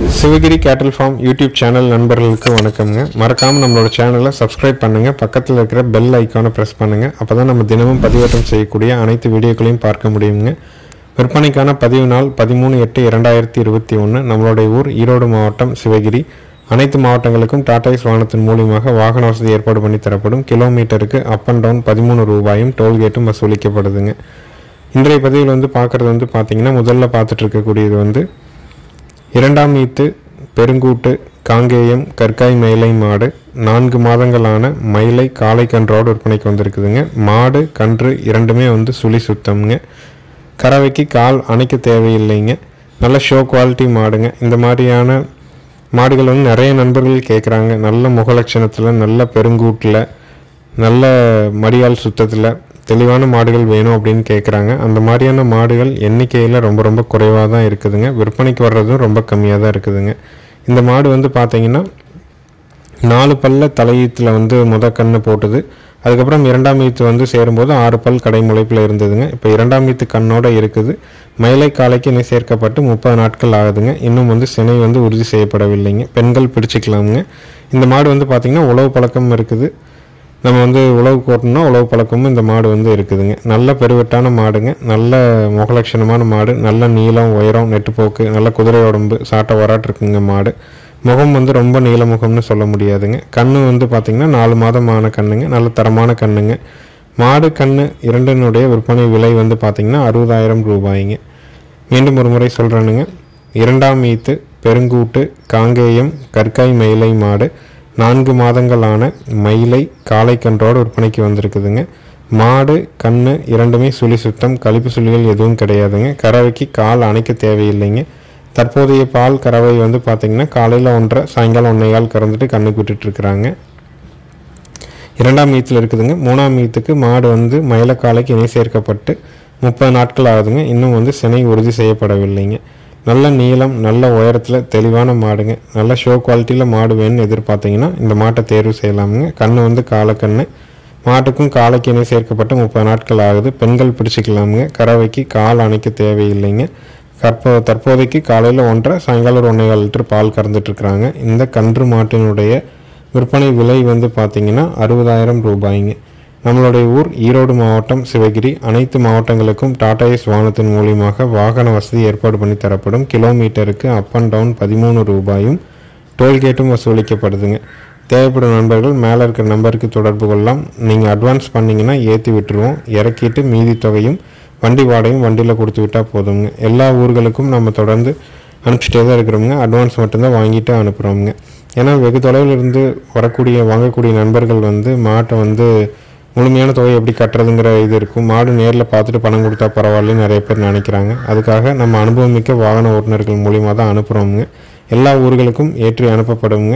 சிவகிரி கேட்டல் form YouTube channel நண்பர்களுக்கு வணக்கம்ங்க மறக்காமல் நம்மளோட சேனலை சப்ஸ்கிரைப் பண்ணுங்கள் பக்கத்தில் இருக்கிற பெல் ஐக்கானை ப்ரெஸ் பண்ணுங்கள் அப்போ தான் நம்ம தினமும் பதிவேற்றம் செய்யக்கூடிய அனைத்து வீடியோக்களையும் பார்க்க முடியுங்க விற்பனைக்கான பதிவு நாள் பதிமூணு எட்டு இரண்டாயிரத்தி இருபத்தி ஒன்று நம்மளுடைய ஊர் ஈரோடு மாவட்டம் சிவகிரி அனைத்து மாவட்டங்களுக்கும் டாடாய்ஸ் வாகனத்தின் மூலியமாக வாகன வசதி ஏற்பாடு பண்ணி தரப்படும் கிலோமீட்டருக்கு அப் அண்ட் டவுன் பதிமூணு ரூபாயும் டோல்கேட்டும் வசூலிக்கப்படுதுங்க இன்றைய பதிவில் வந்து பார்க்குறது வந்து பார்த்தீங்கன்னா முதல்ல பார்த்துட்டு இருக்கக்கூடியது வந்து இரண்டாம் ஈத்து பெருங்கூட்டு காங்கேயம் கற்காய் மயிலை மாடு நான்கு மாதங்களான மயிலை காளை கன்றோடு விற்பனைக்கு வந்திருக்குதுங்க மாடு கன்று இரண்டுமே வந்து சுழி சுத்தம்ங்க கறவைக்கு கால் அணைக்க தேவையில்லைங்க நல்ல ஷோ குவாலிட்டி மாடுங்க இந்த மாதிரியான மாடுகள் வந்து நிறைய நண்பர்கள் கேட்குறாங்க நல்ல முகலட்சணத்தில் நல்ல பெருங்கூட்டில் நல்ல மடியால் சுத்தத்தில் தெளிவான மாடுகள் வேணும் அப்படின்னு கேட்குறாங்க அந்த மாதிரியான மாடுகள் எண்ணிக்கையில் ரொம்ப ரொம்ப குறைவாக தான் இருக்குதுங்க விற்பனைக்கு வர்றதும் ரொம்ப கம்மியாக தான் இருக்குதுங்க இந்த மாடு வந்து பார்த்தீங்கன்னா நாலு பல்ல தலையீத்தில் வந்து முத கண்ணு போட்டுது அதுக்கப்புறம் இரண்டாம் ஈத்து வந்து சேரும்போது ஆறு பல் கடை முளைப்பில் இருந்ததுங்க இப்போ இரண்டாம் ஈத்து கண்ணோட இருக்குது மயிலை காலைக்கு இணை சேர்க்கப்பட்டு முப்பது நாட்கள் ஆகுதுங்க இன்னும் வந்து சினை வந்து உறுதி செய்யப்படவில்லைங்க பெண்கள் பிடிச்சிக்கலாமுங்க இந்த மாடு வந்து பார்த்திங்கன்னா உழவு பழக்கம் இருக்குது நம்ம வந்து உழவு கோட்டணும்னா உழவு பழக்கமும் இந்த மாடு வந்து இருக்குதுங்க நல்ல பெருவெட்டான மாடுங்க நல்ல முகலட்சணமான மாடு நல்ல நீளம் உயரம் நெட்டுப்போக்கு நல்ல குதிரை உடம்பு சாட்டை வராட்டு இருக்குங்க மாடு முகம் வந்து ரொம்ப நீல முகம்னு சொல்ல முடியாதுங்க கண்ணு வந்து பார்த்திங்கன்னா நாலு மாதமான கண்ணுங்க நல்ல தரமான கண்ணுங்க மாடு கண்ணு இரண்டினுடைய விற்பனை விலை வந்து பார்த்திங்கன்னா அறுபதாயிரம் ரூபாய்ங்க மீண்டும் ஒரு முறை சொல்கிறேனுங்க இரண்டாம் ஈத்து பெருங்கூட்டு காங்கேயம் கற்காய் மயிலை மாடு நான்கு மாதங்களான மயிலை காளை கன்றோடு விற்பனைக்கு வந்திருக்குதுங்க மாடு கண்ணு இரண்டுமே சுழி சுத்தம் கழிப்பு சுழிகள் எதுவும் கிடையாதுங்க கறவைக்கு கால் அணைக்க தேவையில்லைங்க தற்போதைய பால் கறவை வந்து பார்த்திங்கன்னா காலையில் ஒன்றரை சாயங்காலம் ஒன்றையால் கறந்துட்டு கண்ணுக்கு விட்டுட்ருக்குறாங்க இரண்டாம் ஈத்தில் இருக்குதுங்க மூணாம் ஈத்துக்கு மாடு வந்து மயிலக்காலைக்கு இணை சேர்க்கப்பட்டு முப்பது நாட்கள் ஆகுதுங்க இன்னும் வந்து சினை உறுதி செய்யப்படவில்லைங்க நல்ல நீளம் நல்ல உயரத்தில் தெளிவான மாடுங்க நல்ல ஷோ குவாலிட்டியில் மாடு வேணும்னு எதிர்பார்த்தீங்கன்னா இந்த மாட்டை தேர்வு செய்யலாமுங்க கண்ணு வந்து காலக்கண்ணு மாட்டுக்கும் காலைக்கு இணை சேர்க்கப்பட்டு முப்பது நாட்கள் ஆகுது பெண்கள் பிடிச்சிக்கலாமுங்க கறவைக்கு கால் அணைக்க தேவையில்லைங்க கற்போ தற்போதைக்கு காலையில் ஒன்றரை சாயங்காலம் ஒரு ஒன்றே லிட்டர் பால் கறந்துட்டுருக்குறாங்க இந்த கன்று மாட்டினுடைய விற்பனை விலை வந்து பார்த்திங்கன்னா அறுபதாயிரம் ரூபாய்ங்க நம்மளுடைய ஊர் ஈரோடு மாவட்டம் சிவகிரி அனைத்து மாவட்டங்களுக்கும் டாடா ஏஸ் வாகனத்தின் மூலியமாக வாகன வசதி ஏற்பாடு பண்ணி தரப்படும் கிலோமீட்டருக்கு அப் அண்ட் டவுன் பதிமூணு ரூபாயும் டோல்கேட்டும் வசூலிக்கப்படுதுங்க தேவைப்படும் நண்பர்கள் மேலே இருக்கிற நம்பருக்கு தொடர்பு கொள்ளலாம் நீங்கள் அட்வான்ஸ் பண்ணிங்கன்னா ஏற்றி விட்டுருவோம் இறக்கிட்டு மீதி தொகையும் வண்டி வாடகையும் வண்டியில் கொடுத்து விட்டால் போதுங்க எல்லா ஊர்களுக்கும் நம்ம தொடர்ந்து அனுப்பிச்சிட்டே தான் இருக்கிறோமுங்க அட்வான்ஸ் மட்டும்தான் வாங்கிட்டு அனுப்புகிறோமுங்க ஏன்னா வெகு தொலைவில் இருந்து வரக்கூடிய வாங்கக்கூடிய நண்பர்கள் வந்து மாட்டை வந்து முழுமையான தொகை எப்படி கட்டுறதுங்கிற இது இருக்கும் மாடு நேரில் பார்த்துட்டு பணம் கொடுத்தா பரவாயில்லன்னு நிறைய பேர் நினைக்கிறாங்க அதுக்காக நம்ம அனுபவமிக்க வாகன ஓட்டுநர்கள் மூலியமாக தான் அனுப்புகிறோமுங்க எல்லா ஊர்களுக்கும் ஏற்றி அனுப்பப்படுங்க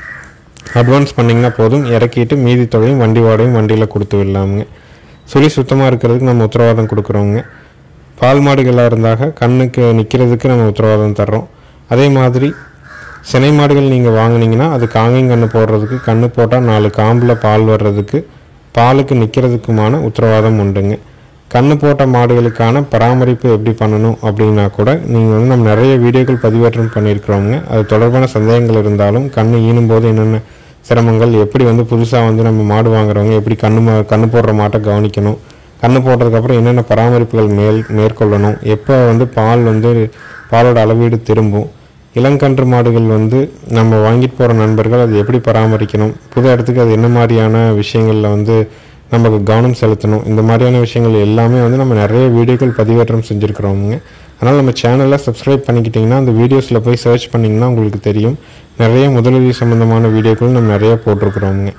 அட்வான்ஸ் பண்ணிங்கன்னா போதும் இறக்கிட்டு மீதி தொகையும் வண்டி வாடகையும் வண்டியில் கொடுத்து விடலாமுங்க சுழி சுத்தமாக இருக்கிறதுக்கு நம்ம உத்தரவாதம் கொடுக்குறோங்க பால் மாடுகளாக இருந்தாக கண்ணுக்கு நிற்கிறதுக்கு நம்ம உத்தரவாதம் தர்றோம் அதே மாதிரி சினை மாடுகள் நீங்கள் வாங்குனீங்கன்னா அது காங்கையும் கண்ணு போடுறதுக்கு கண்ணு போட்டால் நாலு காம்பில் பால் வர்றதுக்கு பாலுக்கு நிற்கிறதுக்குமான உத்தரவாதம் உண்டுங்க கண்ணு போட்ட மாடுகளுக்கான பராமரிப்பு எப்படி பண்ணணும் அப்படின்னா கூட நீங்கள் வந்து நம்ம நிறைய வீடியோக்கள் பதிவேற்றம் பண்ணியிருக்கிறோங்க அது தொடர்பான சந்தேகங்கள் இருந்தாலும் கண்ணு ஈனும் போது என்னென்ன சிரமங்கள் எப்படி வந்து புதுசாக வந்து நம்ம மாடு வாங்குறவங்க எப்படி கண்ணு மா கண்ணு போடுற மாட்டை கவனிக்கணும் கண்ணு போடுறதுக்கப்புறம் என்னென்ன பராமரிப்புகள் மேல் மேற்கொள்ளணும் எப்போ வந்து பால் வந்து பாலோட அளவீடு திரும்பும் இளங்கன்று மாடுகள் வந்து நம்ம வாங்கிட்டு போகிற நண்பர்கள் அது எப்படி பராமரிக்கணும் புது இடத்துக்கு அது என்ன மாதிரியான விஷயங்களில் வந்து நமக்கு கவனம் செலுத்தணும் இந்த மாதிரியான விஷயங்கள் எல்லாமே வந்து நம்ம நிறைய வீடியோக்கள் பதிவேற்றம் செஞ்சுருக்கிறோமுங்க அதனால் நம்ம சேனலை சப்ஸ்கிரைப் பண்ணிக்கிட்டிங்கன்னா அந்த வீடியோஸில் போய் சர்ச் பண்ணிங்கன்னா உங்களுக்கு தெரியும் நிறைய முதலுதவி சம்மந்தமான வீடியோக்கள் நம்ம நிறைய போட்டிருக்கிறோமுங்க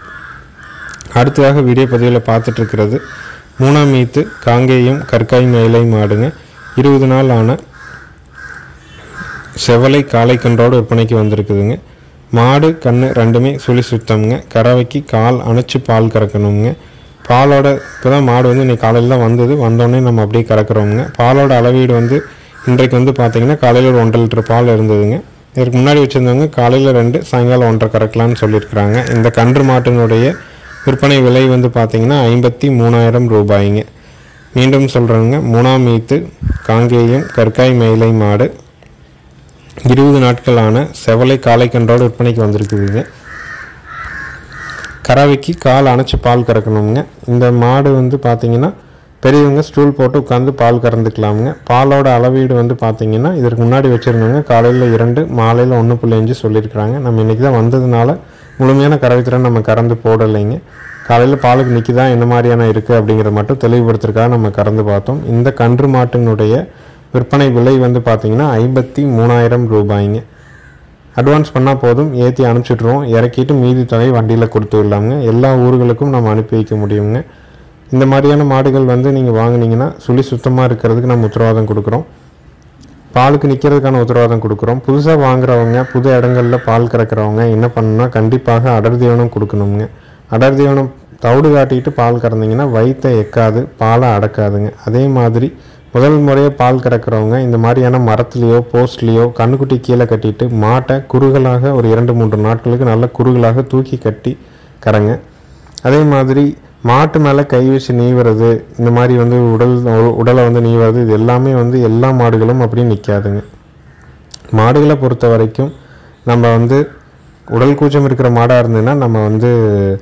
அடுத்ததாக வீடியோ பதிவில் பார்த்துட்டு இருக்கிறது மூணாம் மீத்து காங்கேயம் கற்காய் மயிலை மாடுங்க இருபது நாள் ஆன செவலை காளை கன்றோடு விற்பனைக்கு வந்திருக்குதுங்க மாடு கண்ணு ரெண்டுமே சுழி சுத்தம்ங்க கறவைக்கு கால் அணைச்சி பால் கறக்கணுங்க பாலோட இப்போ தான் மாடு வந்து இன்னைக்கு காலையில் தான் வந்தது வந்தோடனே நம்ம அப்படியே கறக்குறோமுங்க பாலோட அளவீடு வந்து இன்றைக்கு வந்து பார்த்திங்கன்னா காலையில் ஒரு ஒன்றரை லிட்டர் பால் இருந்ததுங்க இதற்கு முன்னாடி வச்சுருந்தவங்க காலையில் ரெண்டு சாயங்காலம் ஒன்றரை கறக்கலான்னு சொல்லியிருக்கிறாங்க இந்த கன்று மாட்டினுடைய விற்பனை விலை வந்து பார்த்திங்கன்னா ஐம்பத்தி மூணாயிரம் ரூபாய்ங்க மீண்டும் சொல்கிறேங்க மூணாம் மீத்து காங்கேயம் கற்காய் மயிலை மாடு இருபது நாட்களான செவலை காளைக்கன்றோடு விற்பனைக்கு வந்திருக்குதுங்க கறவைக்கு கால் அணைச்சி பால் கறக்கணுங்க இந்த மாடு வந்து பார்த்தீங்கன்னா பெரியவங்க ஸ்டூல் போட்டு உட்காந்து பால் கறந்துக்கலாமுங்க பாலோட அளவீடு வந்து பார்த்தீங்கன்னா இதற்கு முன்னாடி வச்சுருந்தவங்க காலையில் இரண்டு மாலையில் ஒன்று புள்ளி அஞ்சு சொல்லியிருக்கிறாங்க நம்ம இன்றைக்கி தான் வந்ததுனால முழுமையான கறவைத்திறன் நம்ம கறந்து போடலைங்க காலையில் பாலுக்கு நிற்கி தான் என்ன மாதிரியான இருக்குது அப்படிங்கிறத மட்டும் தெளிவுபடுத்துறதுக்காக நம்ம கறந்து பார்த்தோம் இந்த கன்று மாட்டினுடைய விற்பனை விலை வந்து பார்த்தீங்கன்னா ஐம்பத்தி மூணாயிரம் ரூபாய்ங்க அட்வான்ஸ் பண்ணால் போதும் ஏற்றி அனுப்பிச்சிட்ருவோம் இறக்கிட்டு மீதி தொகை வண்டியில் கொடுத்து விடலாமுங்க எல்லா ஊர்களுக்கும் நம்ம அனுப்பி வைக்க முடியுங்க இந்த மாதிரியான மாடுகள் வந்து நீங்கள் வாங்குனீங்கன்னா சுழி சுத்தமாக இருக்கிறதுக்கு நம்ம உத்தரவாதம் கொடுக்குறோம் பாலுக்கு நிற்கிறதுக்கான உத்தரவாதம் கொடுக்குறோம் புதுசாக வாங்குறவங்க புது இடங்களில் பால் கறக்கிறவங்க என்ன பண்ணணும்னா கண்டிப்பாக அடர் தீவனம் கொடுக்கணுங்க அடர் தீவனம் தவிடு காட்டிட்டு பால் கறந்தீங்கன்னா வயிற்றை எக்காது பாலை அடக்காதுங்க அதே மாதிரி முதல் முறையாக பால் கறக்கிறவங்க இந்த மாதிரியான மரத்துலேயோ போஸ்ட்லேயோ கண்ணுக்குட்டி கீழே கட்டிட்டு மாட்டை குறுகலாக ஒரு இரண்டு மூன்று நாட்களுக்கு நல்ல குறுகலாக தூக்கி கட்டி கறங்க அதே மாதிரி மாட்டு மேலே கை வச்சு நீவுறது இந்த மாதிரி வந்து உடல் உடலை வந்து நீவுறது இது எல்லாமே வந்து எல்லா மாடுகளும் அப்படியே நிற்காதுங்க மாடுகளை பொறுத்த வரைக்கும் நம்ம வந்து உடல் கூச்சம் இருக்கிற மாடாக இருந்ததுன்னா நம்ம வந்து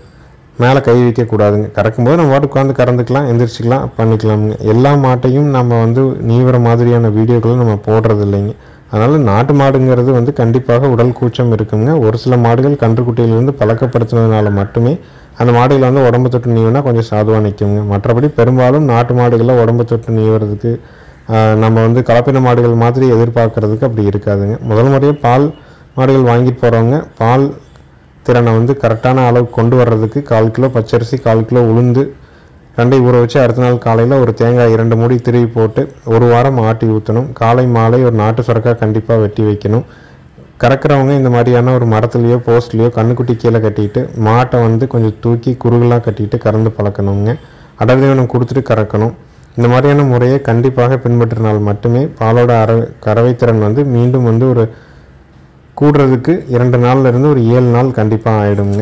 மேலே கை வைக்கக்கூடாதுங்க கறக்கும்போது நம்ம பாட்டு உட்காந்து கறந்துக்கலாம் எந்திரிச்சிக்கலாம் பண்ணிக்கலாமுங்க எல்லா மாட்டையும் நம்ம வந்து நீவுற மாதிரியான வீடியோக்களை நம்ம போடுறது இல்லைங்க அதனால் நாட்டு மாடுங்கிறது வந்து கண்டிப்பாக உடல் கூச்சம் இருக்குங்க ஒரு சில மாடுகள் கன்றுக்குட்டியிலிருந்து பழக்கப்படுத்துனதுனால மட்டுமே அந்த மாடுகள் வந்து உடம்பு தொட்டு நீவுனா கொஞ்சம் சாதுவாக நிற்குங்க மற்றபடி பெரும்பாலும் நாட்டு மாடுகளில் உடம்பு தொட்டு நீவுறதுக்கு ஆஹ், நம்ம வந்து கலப்பின மாடுகள் மாதிரி எதிர்பார்க்கறதுக்கு அப்படி இருக்காதுங்க முதல் முறையாக பால் மாடுகள் வாங்கிட்டு போகிறவங்க பால் திறனை வந்து கரெக்டான அளவுக்கு கொண்டு வர்றதுக்கு கால் கிலோ பச்சரிசி கால் கிலோ உளுந்து ரெண்டையும் ஊற வச்சு அடுத்த நாள் காலையில் ஒரு தேங்காய் இரண்டு மூடி திருவி போட்டு ஒரு வாரம் ஆட்டி ஊற்றணும் காலை மாலை ஒரு நாட்டு சுரக்காய் கண்டிப்பாக வெட்டி வைக்கணும் கறக்கிறவங்க இந்த மாதிரியான ஒரு மரத்துலேயோ போஸ்ட்லேயோ கண்ணுக்குட்டி கீழே கட்டிட்டு மாட்டை வந்து கொஞ்சம் தூக்கி குறுகலாக கட்டிட்டு கறந்து பழக்கணுங்க அடர் தீவனம் கொடுத்துட்டு கறக்கணும் இந்த மாதிரியான முறையை கண்டிப்பாக பின்பற்றினால் மட்டுமே பாலோட அற கறவைத்திறன் வந்து மீண்டும் வந்து ஒரு கூடுறதுக்கு இரண்டு நாள்ல இருந்து ஒரு ஏழு நாள் கண்டிப்பாக ஆயிடுங்க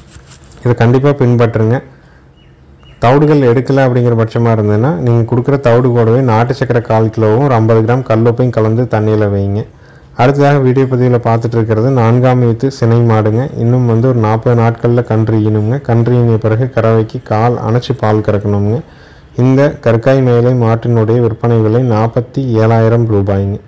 இதை கண்டிப்பாக பின்பற்றுங்க தவிடுகள் எடுக்கலை அப்படிங்கிற பட்சமாக இருந்ததுன்னா நீங்கள் கொடுக்குற தவிடு கூடவே நாட்டு சக்கரை கால் கிலோவும் ஒரு ஐம்பது கிராம் கல்லுப்பையும் கலந்து தண்ணியில் வைங்க அடுத்ததாக வீடியோ பதிவில் பார்த்துட்டு இருக்கிறது நான்காம் வீத்து சினை மாடுங்க இன்னும் வந்து ஒரு நாற்பது நாட்களில் கன்று ஈனுங்க கன்று ஈனிய பிறகு கறவைக்கு கால் அணைச்சி பால் கறக்கணுங்க இந்த கற்காய் மேலை மாட்டினுடைய விற்பனை விலை நாற்பத்தி ஏழாயிரம் ரூபாய்ங்க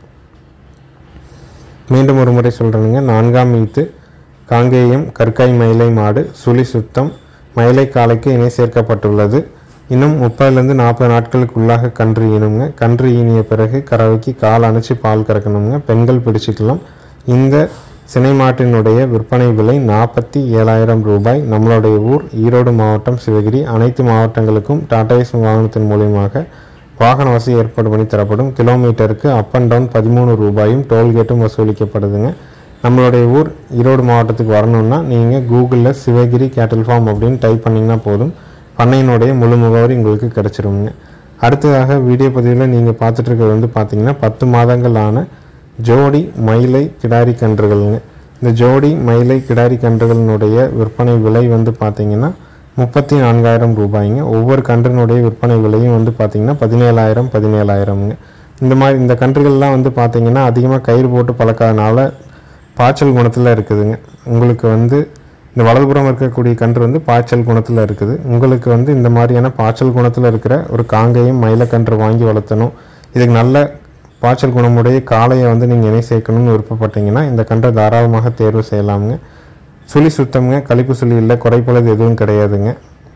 மீண்டும் ஒரு முறை சொல்கிறேனுங்க நான்காம் ஈத்து காங்கேயம் கற்காய் மயிலை மாடு சுழி சுத்தம் மயிலை காலைக்கு இணை சேர்க்கப்பட்டுள்ளது இன்னும் முப்பதுலேருந்து நாற்பது நாட்களுக்கு உள்ளாக கன்று ஈனுங்க கன்று ஈனிய பிறகு கறவைக்கு கால் அணைச்சி பால் கறக்கணுங்க பெண்கள் பிடிச்சிக்கலாம் இந்த சினை மாட்டினுடைய விற்பனை விலை நாற்பத்தி ஏழாயிரம் ரூபாய் நம்மளுடைய ஊர் ஈரோடு மாவட்டம் சிவகிரி அனைத்து மாவட்டங்களுக்கும் டாடாய்ஸ் வாகனத்தின் மூலியமாக வாகன வசதி ஏற்பாடு பண்ணி தரப்படும் கிலோமீட்டருக்கு அப் அண்ட் டவுன் பதிமூணு ரூபாயும் டோல்கேட்டும் வசூலிக்கப்படுதுங்க நம்மளுடைய ஊர் ஈரோடு மாவட்டத்துக்கு வரணும்னா நீங்கள் கூகுளில் சிவகிரி கேட்டில் ஃபார்ம் அப்படின்னு டைப் பண்ணிங்கன்னா போதும் பண்ணையினுடைய முழு முகவரி உங்களுக்கு கிடச்சிருங்க அடுத்ததாக வீடியோ பதிவில் நீங்கள் பார்த்துட்டு இருக்கிறது வந்து பார்த்தீங்கன்னா பத்து மாதங்களான ஜோடி மயிலை கிடாரி கன்றுகள்ங்க இந்த ஜோடி மயிலை கிடாரி கன்றுகளினுடைய விற்பனை விலை வந்து பார்த்தீங்கன்னா முப்பத்தி நான்காயிரம் ரூபாய்ங்க ஒவ்வொரு கன்றினுடைய விற்பனை விலையும் வந்து பார்த்தீங்கன்னா பதினேழாயிரம் பதினேழாயிரம்ங்க இந்த மாதிரி இந்த கன்றுகள்லாம் வந்து பார்த்தீங்கன்னா அதிகமாக கயிறு போட்டு பழக்காதனால பாய்ச்சல் குணத்தில் இருக்குதுங்க உங்களுக்கு வந்து இந்த வலதுபுறம் இருக்கக்கூடிய கன்று வந்து பாய்ச்சல் குணத்தில் இருக்குது உங்களுக்கு வந்து இந்த மாதிரியான பாய்ச்சல் குணத்தில் இருக்கிற ஒரு காங்கையும் மயிலக்கன்று வாங்கி வளர்த்தணும் இதுக்கு நல்ல பாய்ச்சல் குணமுடைய காளையை வந்து நீங்கள் இணை சேர்க்கணும்னு விருப்பப்பட்டீங்கன்னா இந்த கன்றை தாராளமாக தேர்வு செய்யலாமுங்க சுழி சுத்தம்ங்க கழிப்பு சுழி இல்லை குறைப்பொழுது எதுவும் கிடையாதுங்க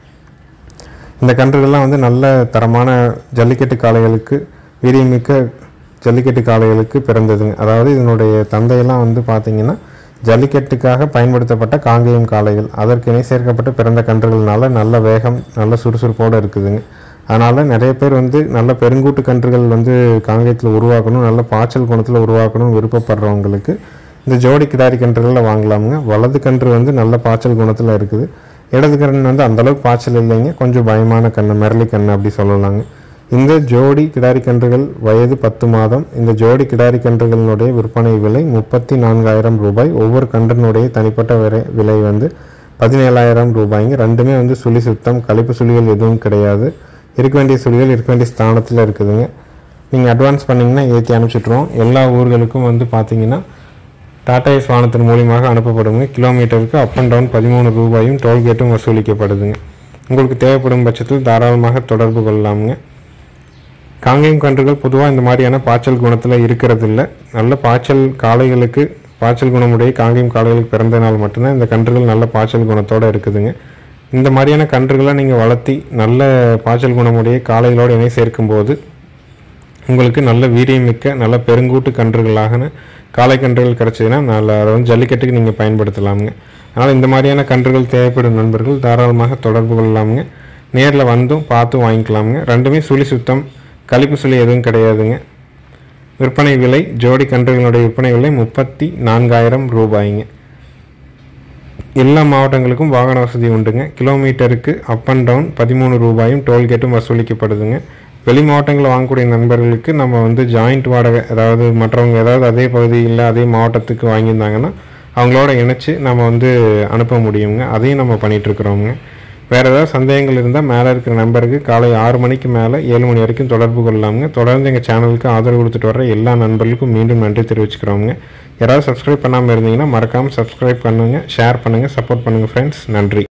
இந்த கன்றுகள்லாம் வந்து நல்ல தரமான ஜல்லிக்கட்டு காளைகளுக்கு வீரியமிக்க ஜல்லிக்கட்டு காளைகளுக்கு பிறந்ததுங்க அதாவது இதனுடைய தந்தையெல்லாம் வந்து பார்த்தீங்கன்னா ஜல்லிக்கட்டுக்காக பயன்படுத்தப்பட்ட காங்கேயம் காளைகள் அதற்கு இணை சேர்க்கப்பட்டு பிறந்த கன்றுகள்னால நல்ல வேகம் நல்ல சுறுசுறுப்போடு இருக்குதுங்க அதனால் நிறைய பேர் வந்து நல்ல பெருங்கூட்டு கன்றுகள் வந்து காங்கேயத்தில் உருவாக்கணும் நல்ல பாய்ச்சல் குணத்தில் உருவாக்கணும் விருப்பப்படுறவங்களுக்கு இந்த ஜோடி கிடாரி கன்றுகளில் வாங்கலாமுங்க வலது கன்று வந்து நல்ல பாய்ச்சல் குணத்தில் இருக்குது இடது கன்று வந்து அந்தளவுக்கு பாய்ச்சல் இல்லைங்க கொஞ்சம் பயமான கண்ணு மிரளி கண்ணு அப்படி சொல்லலாங்க இந்த ஜோடி கிடாரி கன்றுகள் வயது பத்து மாதம் இந்த ஜோடி கிடாரி கன்றுகளினுடைய விற்பனை விலை முப்பத்தி நான்காயிரம் ரூபாய் ஒவ்வொரு கன்றினுடைய தனிப்பட்ட விலை விலை வந்து பதினேழாயிரம் ரூபாய்ங்க ரெண்டுமே வந்து சுழி சுத்தம் கழிப்பு சுழிகள் எதுவும் கிடையாது இருக்க வேண்டிய சுழிகள் இருக்க வேண்டிய ஸ்தானத்தில் இருக்குதுங்க நீங்கள் அட்வான்ஸ் பண்ணிங்கன்னா ஏற்றி அனுப்பிச்சிட்ருவோம் எல்லா ஊர்களுக்கும் வந்து பார்த்தீங்கன்னா டாடா ஏஸ் வாகனத்தின் மூலியமாக அனுப்பப்படுங்க கிலோமீட்டருக்கு அப் அண்ட் டவுன் பதிமூணு ரூபாயும் டோல்கேட்டும் வசூலிக்கப்படுதுங்க உங்களுக்கு தேவைப்படும் பட்சத்தில் தாராளமாக தொடர்பு கொள்ளலாமுங்க காங்கேயம் கன்றுகள் பொதுவாக இந்த மாதிரியான பாய்ச்சல் குணத்தில் இருக்கிறது இல்லை நல்ல பாய்ச்சல் காளைகளுக்கு பாய்ச்சல் குணமுடைய காங்கேயம் காளைகளுக்கு பிறந்தனால் மட்டும்தான் இந்த கன்றுகள் நல்ல பாய்ச்சல் குணத்தோடு இருக்குதுங்க இந்த மாதிரியான கன்றுகளை நீங்கள் வளர்த்தி நல்ல பாய்ச்சல் குணமுடைய காளைகளோடு இணை சேர்க்கும்போது உங்களுக்கு நல்ல வீரியமிக்க நல்ல பெருங்கூட்டு கன்றுகளாக காளை கன்றுகள் கிடச்சதுன்னா நல்ல அதை வந்து ஜல்லிக்கட்டுக்கு நீங்கள் பயன்படுத்தலாமுங்க அதனால் இந்த மாதிரியான கன்றுகள் தேவைப்படும் நண்பர்கள் தாராளமாக தொடர்பு கொள்ளலாமுங்க நேரில் வந்தும் பார்த்து வாங்கிக்கலாமுங்க ரெண்டுமே சுழி சுத்தம் கழிப்பு சுழி எதுவும் கிடையாதுங்க விற்பனை விலை ஜோடி கன்றுகளுடைய விற்பனை விலை முப்பத்தி நான்காயிரம் ரூபாய்ங்க எல்லா மாவட்டங்களுக்கும் வாகன வசதி உண்டுங்க கிலோமீட்டருக்கு அப் அண்ட் டவுன் பதிமூணு ரூபாயும் டோல்கேட்டும் வசூலிக்கப்படுதுங்க வெளி மாவட்டங்களில் வாங்கக்கூடிய நண்பர்களுக்கு நம்ம வந்து ஜாயிண்ட் வாடகை அதாவது மற்றவங்க ஏதாவது அதே பகுதியில் அதே மாவட்டத்துக்கு வாங்கியிருந்தாங்கன்னா அவங்களோட இணைச்சி நம்ம வந்து அனுப்ப முடியுங்க அதையும் நம்ம பண்ணிகிட்ருக்குறோங்க வேறு ஏதாவது சந்தேகங்கள் இருந்தால் மேலே இருக்கிற நம்பருக்கு காலை ஆறு மணிக்கு மேலே ஏழு மணி வரைக்கும் தொடர்பு கொள்ளலாமுங்க தொடர்ந்து எங்கள் சேனலுக்கு ஆதரவு கொடுத்துட்டு வர எல்லா நண்பர்களுக்கும் மீண்டும் நன்றி தெரிவிச்சுக்கிறோங்க யாராவது சப்ஸ்கிரைப் பண்ணாமல் இருந்தீங்கன்னா மறக்காமல் சப்ஸ்கிரைப் பண்ணுங்கள் ஷேர் பண்ணுங்கள் சப்போர்ட் பண்ணுங்கள் ஃப்ரெண்ட்ஸ் நன்றி